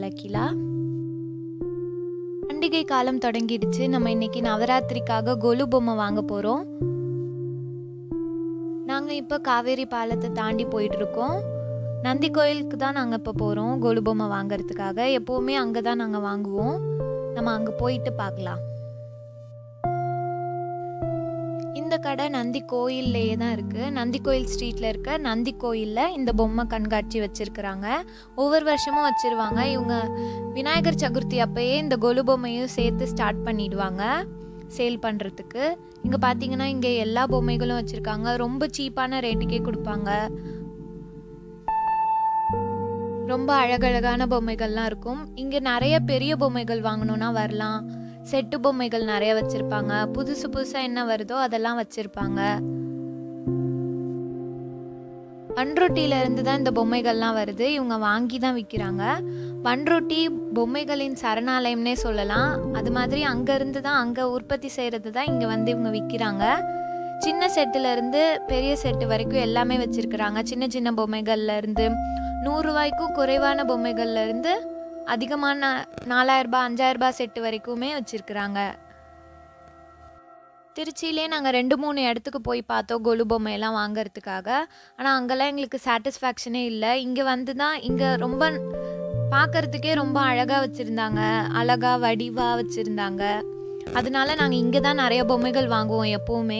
லக்கிலா பண்டிகை காலம் தொடங்கிடுச்சு நம்ம இன்னைக்கு நவராத்திரிக்காக கொலு பொம்மை வாங்க போகிறோம் நாங்கள் இப்போ காவேரி பாலத்தை தாண்டி போயிட்டு இருக்கோம் நந்தி கோயிலுக்கு தான் நாங்கள் இப்போ போகிறோம் கொலு பொம்மை வாங்குறதுக்காக எப்போவுமே அங்கே தான் நாங்கள் வாங்குவோம் நம்ம அங்கே போயிட்டு பார்க்கலாம் இந்த கடை நந்தி கோயில்லையே தான் இருக்குது நந்தி கோயில் ஸ்ட்ரீட்டில் இருக்க நந்தி கோயிலில் இந்த பொம்மை கண்காட்சி வச்சுருக்குறாங்க ஒவ்வொரு வருஷமும் வச்சுருவாங்க இவங்க விநாயகர் சதுர்த்தி அப்பயே இந்த கொலு பொம்மையும் சேர்த்து ஸ்டார்ட் பண்ணிடுவாங்க சேல் பண்ணுறதுக்கு இங்கே பார்த்தீங்கன்னா இங்கே எல்லா பொம்மைகளும் வச்சுருக்காங்க ரொம்ப சீப்பான ரேட்டுக்கே கொடுப்பாங்க ரொம்ப அழகழகான பொம்மைகள்லாம் இருக்கும் இங்கே நிறைய பெரிய பொம்மைகள் வாங்கணும்னா வரலாம் செட்டு பொம்மைகள் நிறைய வச்சுருப்பாங்க புதுசு புதுசாக என்ன வருதோ அதெல்லாம் வச்சுருப்பாங்க பன்ரொட்டியில இருந்து தான் இந்த பொம்மைகள்லாம் வருது இவங்க வாங்கி தான் விற்கிறாங்க பன்ரொட்டி பொம்மைகளின் சரணாலயம்னே சொல்லலாம் அது மாதிரி அங்கேருந்து தான் அங்கே உற்பத்தி செய்கிறது தான் இங்கே வந்து இவங்க விற்கிறாங்க சின்ன செட்டுல இருந்து பெரிய செட்டு வரைக்கும் எல்லாமே வச்சிருக்கிறாங்க சின்ன சின்ன பொம்மைகள்ல இருந்து நூறு ரூபாய்க்கும் குறைவான பொம்மைகள்ல இருந்து அதிகமான நாலாயிரம் ரூபாய் அஞ்சாயிரம் ரூபாய் செட்டு வரைக்குமே வச்சிருக்கிறாங்க திருச்சியிலே நாங்கள் ரெண்டு மூணு இடத்துக்கு போய் பார்த்தோம் கொலு பொம்மையெல்லாம் வாங்குறதுக்காக ஆனால் அங்கெல்லாம் எங்களுக்கு சாட்டிஸ்ஃபேக்ஷனே இல்லை இங்கே வந்து தான் இங்கே ரொம்ப பார்க்கறதுக்கே ரொம்ப அழகாக வச்சுருந்தாங்க அழகாக வடிவாக வச்சுருந்தாங்க அதனால நாங்கள் இங்கே தான் நிறைய பொம்மைகள் வாங்குவோம் எப்போவுமே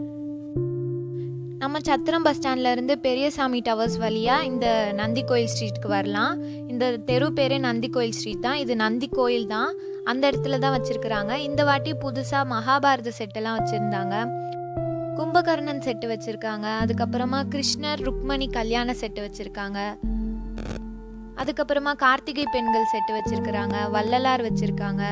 நம்ம சத்திரம் பஸ் ஸ்டாண்ட்ல இருந்து பெரியசாமி டவர்ஸ் வழியா இந்த நந்தி கோயில் ஸ்ட்ரீட்க்கு வரலாம் இந்த தெரு பேரே நந்தி கோயில் ஸ்ட்ரீட் தான் இது நந்தி கோயில் தான் அந்த இடத்துல தான் வச்சிருக்கிறாங்க இந்த வாட்டி புதுசா மகாபாரத செட்டெல்லாம் வச்சிருந்தாங்க கும்பகர்ணன் செட்டு வச்சிருக்காங்க அதுக்கப்புறமா கிருஷ்ணர் ருக்மணி கல்யாண செட்டு வச்சிருக்காங்க அதுக்கப்புறமா கார்த்திகை பெண்கள் செட்டு வச்சிருக்கிறாங்க வள்ளலார் வச்சிருக்காங்க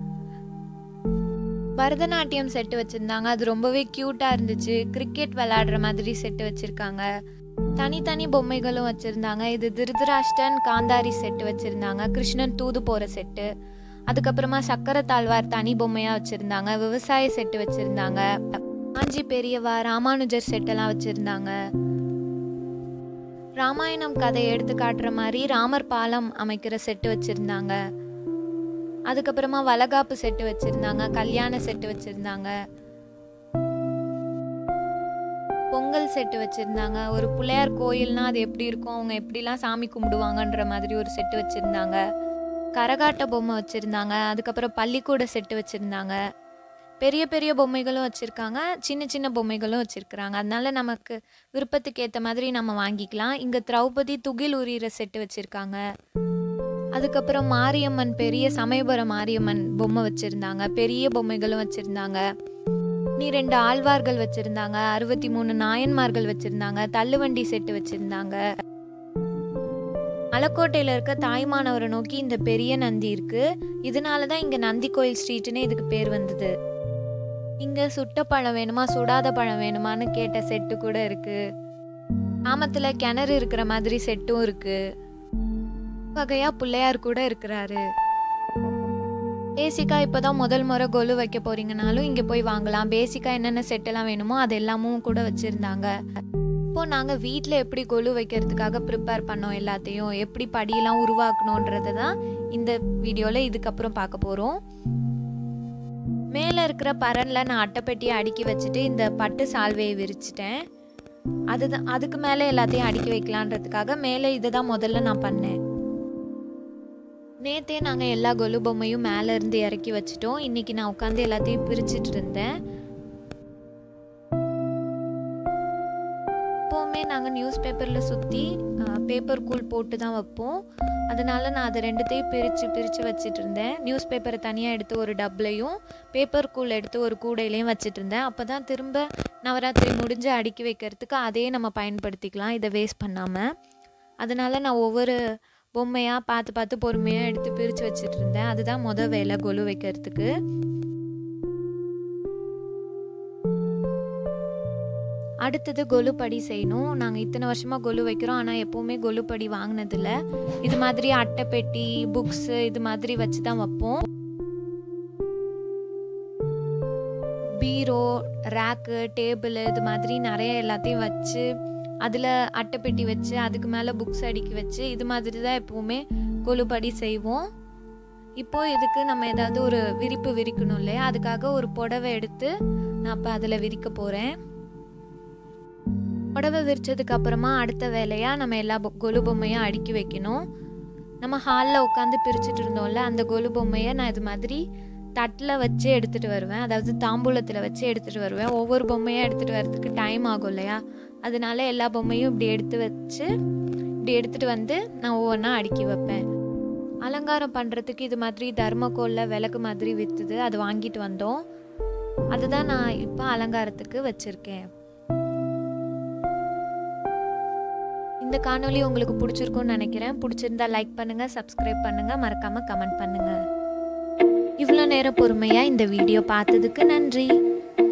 பரதநாட்டியம் செட்டு வச்சுருந்தாங்க அது ரொம்பவே க்யூட்டாக இருந்துச்சு கிரிக்கெட் விளையாடுற மாதிரி செட்டு வச்சுருக்காங்க தனித்தனி பொம்மைகளும் வச்சுருந்தாங்க இது திருதராஷ்டன் காந்தாரி செட்டு வச்சுருந்தாங்க கிருஷ்ணன் தூது போகிற செட்டு அதுக்கப்புறமா சக்கர தாழ்வார் தனி பொம்மையாக வச்சுருந்தாங்க விவசாய செட்டு வச்சுருந்தாங்க காஞ்சி பெரியவா ராமானுஜர் செட்டெல்லாம் வச்சுருந்தாங்க ராமாயணம் கதையை எடுத்து காட்டுற மாதிரி ராமர் பாலம் அமைக்கிற செட்டு வச்சுருந்தாங்க அதுக்கப்புறமா வளகாப்பு செட்டு வச்சிருந்தாங்க கல்யாண செட்டு வச்சிருந்தாங்க பொங்கல் செட்டு வச்சிருந்தாங்க ஒரு பிள்ளையார் கோயில்னா அது எப்படி இருக்கும் அவங்க எப்படிலாம் சாமி கும்பிடுவாங்கன்ற மாதிரி ஒரு செட்டு வச்சிருந்தாங்க கரகாட்ட பொம்மை வச்சிருந்தாங்க அதுக்கப்புறம் பள்ளிக்கூட செட்டு வச்சிருந்தாங்க பெரிய பெரிய பொம்மைகளும் வச்சுருக்காங்க சின்ன சின்ன பொம்மைகளும் வச்சுருக்குறாங்க அதனால நமக்கு விருப்பத்துக்கு ஏற்ற மாதிரி நம்ம வாங்கிக்கலாம் இங்கே திரௌபதி துகில் உரியிற செட்டு வச்சுருக்காங்க அதுக்கப்புறம் மாரியம்மன் பெரிய சமயபுரம் மாரியம்மன் பொம்மை வச்சுருந்தாங்க பெரிய பொம்மைகளும் வச்சுருந்தாங்க நீ ரெண்டு ஆழ்வார்கள் வச்சுருந்தாங்க அறுபத்தி மூணு நாயன்மார்கள் வச்சுருந்தாங்க தள்ளுவண்டி செட்டு வச்சுருந்தாங்க மலக்கோட்டையில் இருக்க தாய்மானவரை நோக்கி இந்த பெரிய நந்தி இருக்கு இதனால தான் இங்கே நந்தி கோயில் ஸ்ட்ரீட்னு இதுக்கு பேர் வந்தது இங்கே சுட்ட பழம் வேணுமா சுடாத பழம் வேணுமான்னு கேட்ட செட்டு கூட இருக்கு கிராமத்தில் கிணறு இருக்கிற மாதிரி செட்டும் இருக்கு வகையா பிள்ளையார் கூட இருக்கிறாரு பேசிக்கா இப்போதான் முதல் முறை கொலு வைக்க போறீங்கனாலும் இங்க போய் வாங்கலாம் பேசிக்கா என்னென்ன செட்டெல்லாம் வேணுமோ அது எல்லாமும் கூட வச்சிருந்தாங்க இப்போ நாங்க வீட்டில் எப்படி கொலு வைக்கிறதுக்காக ப்ரிப்பேர் பண்ணோம் எல்லாத்தையும் எப்படி படியெல்லாம் உருவாக்கணுன்றதை தான் இந்த வீடியோவில் இதுக்கப்புறம் பார்க்க போகிறோம் மேலே இருக்கிற பரனில் நான் அட்டைப்பெட்டியை அடுக்கி வச்சுட்டு இந்த பட்டு சால்வையை விரிச்சிட்டேன் அதுதான் அதுக்கு மேலே எல்லாத்தையும் அடுக்கி வைக்கலான்றதுக்காக மேலே இதை தான் முதல்ல நான் பண்ணேன் நேத்தே நாங்கள் எல்லா கொலு பொம்மையும் மேலே இருந்து இறக்கி வச்சிட்டோம் இன்னைக்கு நான் உட்காந்து எல்லாத்தையும் பிரிச்சுட்டு இருந்தேன் எப்போவுமே நாங்கள் நியூஸ் பேப்பரில் சுற்றி பேப்பர் கூல் போட்டு தான் வைப்போம் அதனால நான் அதை ரெண்டுத்தையும் பிரித்து பிரித்து வச்சிட்டு இருந்தேன் நியூஸ் பேப்பரை தனியாக எடுத்து ஒரு டப்லையும் பேப்பர் கூல் எடுத்து ஒரு கூடையிலையும் வச்சிட்டு இருந்தேன் அப்போ தான் திரும்ப நவராத்திரி முடிஞ்சு அடுக்கி வைக்கிறதுக்கு அதையே நம்ம பயன்படுத்திக்கலாம் இதை வேஸ்ட் பண்ணாமல் அதனால நான் ஒவ்வொரு பொம்மையாக பார்த்து பார்த்து பொறுமையாக எடுத்து பிரித்து வச்சுட்டு இருந்தேன் அதுதான் மொதல் வேலை கொலு வைக்கிறதுக்கு அடுத்தது கொலுப்படி செய்யணும் நாங்கள் இத்தனை வருஷமாக கொலு வைக்கிறோம் ஆனால் எப்போவுமே கொலுப்படி வாங்கினதில்ல இது மாதிரி அட்டைப்பெட்டி புக்ஸு இது மாதிரி வச்சு தான் வைப்போம் பீரோ ரேக்கு டேபிள் இது மாதிரி நிறைய எல்லாத்தையும் வச்சு அதில் அட்டைப்பெட்டி வச்சு அதுக்கு மேலே புக்ஸ் அடுக்கி வச்சு இது மாதிரி தான் எப்போவுமே கொலுபடி செய்வோம் இப்போ இதுக்கு நம்ம ஏதாவது ஒரு விரிப்பு விரிக்கணும் இல்லையா அதுக்காக ஒரு புடவை எடுத்து நான் அப்போ அதில் விரிக்க போகிறேன் புடவை விரிச்சதுக்கு அப்புறமா அடுத்த வேலையாக நம்ம எல்லா பொ- கொலு பொம்மையும் அடுக்கி வைக்கணும் நம்ம ஹாலில் உட்காந்து பிரிச்சுட்டு இருந்தோம்ல அந்த கொலு பொம்மையை நான் இது மாதிரி தட்டில் வச்சு எடுத்துகிட்டு வருவேன் அதாவது தாம்பூலத்தில் வச்சு எடுத்துகிட்டு வருவேன் ஒவ்வொரு பொம்மையாக எடுத்துகிட்டு வரதுக்கு டைம் ஆகும் இல்லையா அதனால எல்லா பொம்மையும் இப்படி எடுத்து வச்சு இப்படி எடுத்துகிட்டு வந்து நான் ஒவ்வொன்றா அடுக்கி வைப்பேன் அலங்காரம் பண்ணுறதுக்கு இது மாதிரி தர்மக்கோலில் விளக்கு மாதிரி விற்றுது அது வாங்கிட்டு வந்தோம் அதுதான் நான் இப்போ அலங்காரத்துக்கு வச்சுருக்கேன் இந்த காணொளி உங்களுக்கு பிடிச்சிருக்கும்னு நினைக்கிறேன் பிடிச்சிருந்தா லைக் பண்ணுங்கள் சப்ஸ்கிரைப் பண்ணுங்கள் மறக்காமல் கமெண்ட் பண்ணுங்கள் இவ்வளோ நேரம் பொறுமையாக இந்த வீடியோ பார்த்ததுக்கு நன்றி